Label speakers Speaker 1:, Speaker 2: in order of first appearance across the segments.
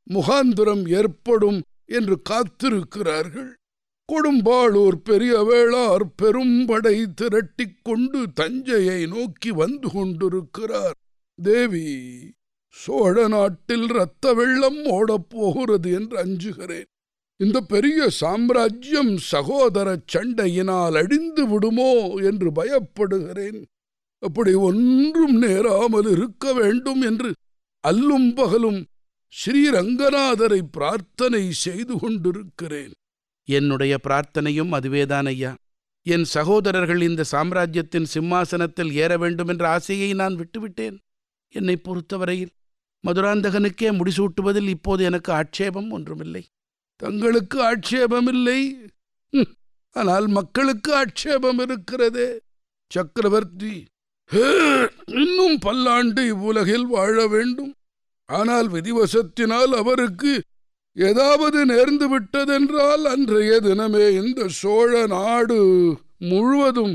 Speaker 1: முகாந்திரம் ஏற்படும் என்று காத்திருக்கிறார்கள் கொடும்பாளூர் பெரிய வேளார் பெரும்படை திரட்டிக் கொண்டு தஞ்சையை நோக்கி வந்து கொண்டிருக்கிறார் தேவி சோழ நாட்டில் இரத்த வெள்ளம் ஓடப் போகிறது என்று அஞ்சுகிறேன் இந்த பெரிய சாம்ராஜ்யம் சகோதர சண்டையினால் அழிந்து விடுமோ என்று பயப்படுகிறேன் அப்படி ஒன்றும் நேராமல் இருக்க வேண்டும் என்று அல்லும் பகலும் ஸ்ரீரங்கநாதரை பிரார்த்தனை செய்து கொண்டிருக்கிறேன்
Speaker 2: என்னுடைய பிரார்த்தனையும் அதுவேதான் ஐயா என் சகோதரர்கள் இந்த சாம்ராஜ்யத்தின் சிம்மாசனத்தில் ஏற வேண்டுமென்ற ஆசையை நான் விட்டுவிட்டேன் என்னை பொறுத்தவரையில் மதுராந்தகனுக்கே முடிசூட்டுவதில் இப்போது எனக்கு ஆட்சேபம் ஒன்றுமில்லை
Speaker 1: தங்களுக்கு ஆட்சேபமில்லை ஹம், ஆனால் மக்களுக்கு ஆட்சேபம் இருக்கிறதே சக்கரவர்த்தி ஹே, இன்னும் பல்லாண்டு இவ்வுலகில் வாழ வேண்டும் ஆனால் விதிவசத்தினால் அவருக்கு ஏதாவது நேர்ந்து விட்டதென்றால் அன்றைய தினமே இந்த சோழ நாடு முழுவதும்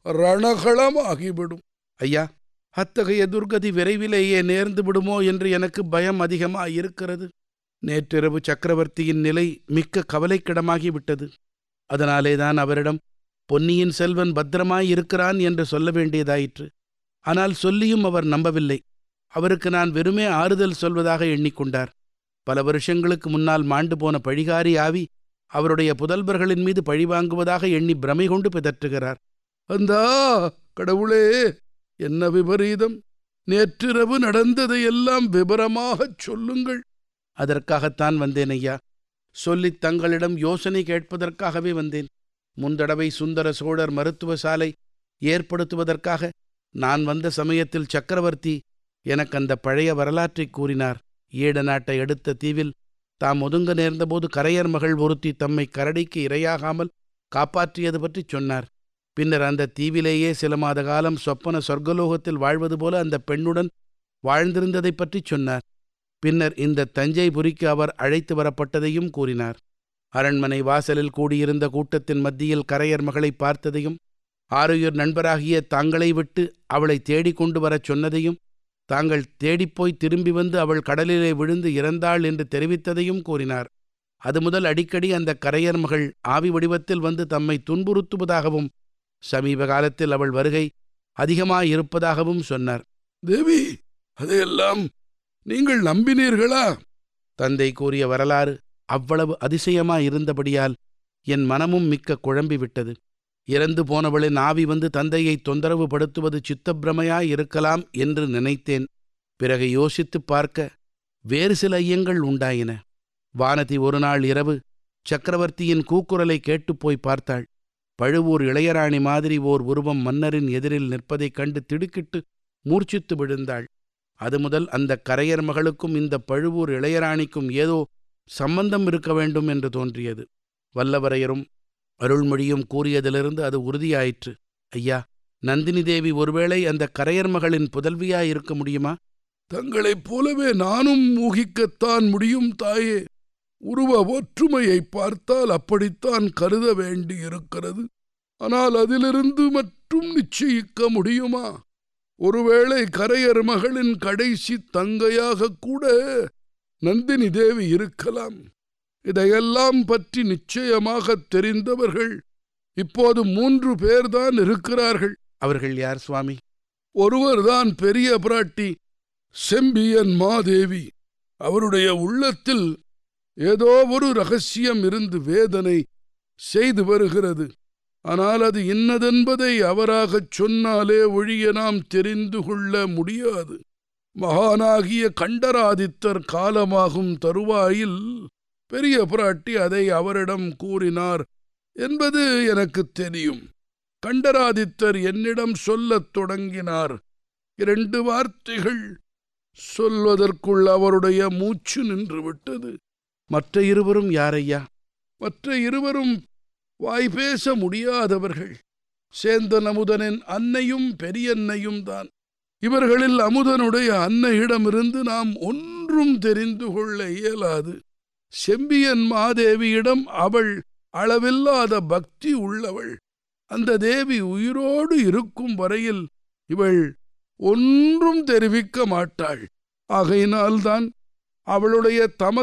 Speaker 1: ரணகளமாகிவிடும்
Speaker 2: ஐயா அத்தகைய துர்கதி விரைவிலேயே நேர்ந்து விடுமோ என்று எனக்கு பயம் அதிகமாயிருக்கிறது நேற்றிரவு சக்கரவர்த்தியின் நிலை மிக்க கவலைக்கிடமாகி விட்டது அதனாலேதான் அவரிடம் பொன்னியின் செல்வன் பத்திரமாய் இருக்கிறான் என்று சொல்ல வேண்டியதாயிற்று ஆனால் சொல்லியும் அவர் நம்பவில்லை அவருக்கு நான் வெறுமே ஆறுதல் சொல்வதாக எண்ணிக்கொண்டார் பல வருஷங்களுக்கு முன்னால் மாண்டு போன பழிகாரி ஆவி அவருடைய புதல்வர்களின் மீது பழிவாங்குவதாக எண்ணி பிரமை கொண்டு பிதற்றுகிறார்
Speaker 1: அந்தா கடவுளே என்ன விபரீதம் நேற்றிரவு நடந்ததையெல்லாம் விபரமாகச் சொல்லுங்கள்
Speaker 2: அதற்காகத்தான் வந்தேன் ஐயா சொல்லித் தங்களிடம் யோசனை கேட்பதற்காகவே வந்தேன் முந்தடவை சுந்தர சோழர் மருத்துவ சாலை ஏற்படுத்துவதற்காக நான் வந்த சமயத்தில் சக்கரவர்த்தி எனக்கு அந்த பழைய வரலாற்றைக் கூறினார் ஈழ நாட்டை அடுத்த தீவில் தாம் ஒதுங்க நேர்ந்தபோது கரையர் மகள் ஒருத்தி தம்மை கரடிக்கு இரையாகாமல் காப்பாற்றியது பற்றி சொன்னார் பின்னர் அந்த தீவிலேயே சில மாத காலம் சொப்பன சொர்க்கலோகத்தில் வாழ்வது போல அந்த பெண்ணுடன் வாழ்ந்திருந்ததைப் பற்றி சொன்னார் பின்னர் இந்த தஞ்சைபுரிக்கு அவர் அழைத்து வரப்பட்டதையும் கூறினார் அரண்மனை வாசலில் கூடியிருந்த கூட்டத்தின் மத்தியில் கரையர் மகளை பார்த்ததையும் ஆருயிர் நண்பராகிய தாங்களை விட்டு அவளை தேடிக் கொண்டு வரச் சொன்னதையும் தாங்கள் தேடிப்போய் திரும்பி வந்து அவள் கடலிலே விழுந்து இறந்தாள் என்று தெரிவித்ததையும் கூறினார் அது முதல் அடிக்கடி அந்த கரையர் மகள் ஆவி வடிவத்தில் வந்து தம்மை துன்புறுத்துவதாகவும் சமீப காலத்தில் அவள் வருகை அதிகமாயிருப்பதாகவும் சொன்னார்
Speaker 1: தேவி அதையெல்லாம் நீங்கள் நம்பினீர்களா
Speaker 2: தந்தை கூறிய வரலாறு அவ்வளவு அதிசயமாயிருந்தபடியால் என் மனமும் மிக்க குழம்பிவிட்டது இறந்து போனவளின் ஆவி வந்து தந்தையை தொந்தரவு படுத்துவது சித்தப்பிரமையாயிருக்கலாம் என்று நினைத்தேன் பிறகு யோசித்துப் பார்க்க வேறு சில ஐயங்கள் உண்டாயின வானதி ஒரு நாள் இரவு சக்கரவர்த்தியின் கூக்குரலை கேட்டுப் போய் பார்த்தாள் பழுவூர் இளையராணி மாதிரி ஓர் உருவம் மன்னரின் எதிரில் நிற்பதைக் கண்டு திடுக்கிட்டு மூர்ச்சித்து விழுந்தாள் அது முதல் அந்த கரையர் மகளுக்கும் இந்த பழுவூர் இளையராணிக்கும் ஏதோ சம்பந்தம் இருக்க வேண்டும் என்று தோன்றியது வல்லவரையரும் அருள்மொழியும் கூறியதிலிருந்து அது உறுதியாயிற்று ஐயா நந்தினி தேவி ஒருவேளை அந்த கரையர் மகளின் புதல்வியாயிருக்க முடியுமா
Speaker 1: தங்களைப் போலவே நானும் ஊகிக்கத்தான் முடியும் தாயே உருவ ஒற்றுமையை பார்த்தால் அப்படித்தான் கருத வேண்டியிருக்கிறது ஆனால் அதிலிருந்து மட்டும் நிச்சயிக்க முடியுமா ஒருவேளை கரையர் மகளின் கடைசி தங்கையாக கூட நந்தினி தேவி இருக்கலாம் இதையெல்லாம் பற்றி நிச்சயமாகத் தெரிந்தவர்கள் இப்போது மூன்று பேர்தான் இருக்கிறார்கள்
Speaker 2: அவர்கள் யார் சுவாமி
Speaker 1: ஒருவர்தான் பெரிய பிராட்டி செம்பியன் மாதேவி அவருடைய உள்ளத்தில் ஏதோ ஒரு ரகசியம் இருந்து வேதனை செய்து வருகிறது ஆனால் அது இன்னதென்பதை அவராகச் சொன்னாலே ஒழிய நாம் தெரிந்து கொள்ள முடியாது மகானாகிய கண்டராதித்தர் காலமாகும் தருவாயில் பெரிய பிராட்டி அதை அவரிடம் கூறினார் என்பது எனக்குத் தெரியும் கண்டராதித்தர் என்னிடம் சொல்லத் தொடங்கினார் இரண்டு வார்த்தைகள் சொல்வதற்குள் அவருடைய மூச்சு நின்றுவிட்டது
Speaker 2: மற்ற இருவரும் யாரையா
Speaker 1: மற்ற இருவரும் வாய் பேச முடியாதவர்கள் சேந்தன் அமுதனின் அன்னையும் பெரியன்னையும் தான் இவர்களில் அமுதனுடைய அன்னையிடமிருந்து நாம் ஒன்றும் தெரிந்து கொள்ள இயலாது செம்பியன் மாதேவியிடம் அவள் அளவில்லாத பக்தி உள்ளவள் அந்த தேவி உயிரோடு இருக்கும் வரையில் இவள் ஒன்றும் தெரிவிக்க மாட்டாள் ஆகையினால்தான் அவளுடைய தம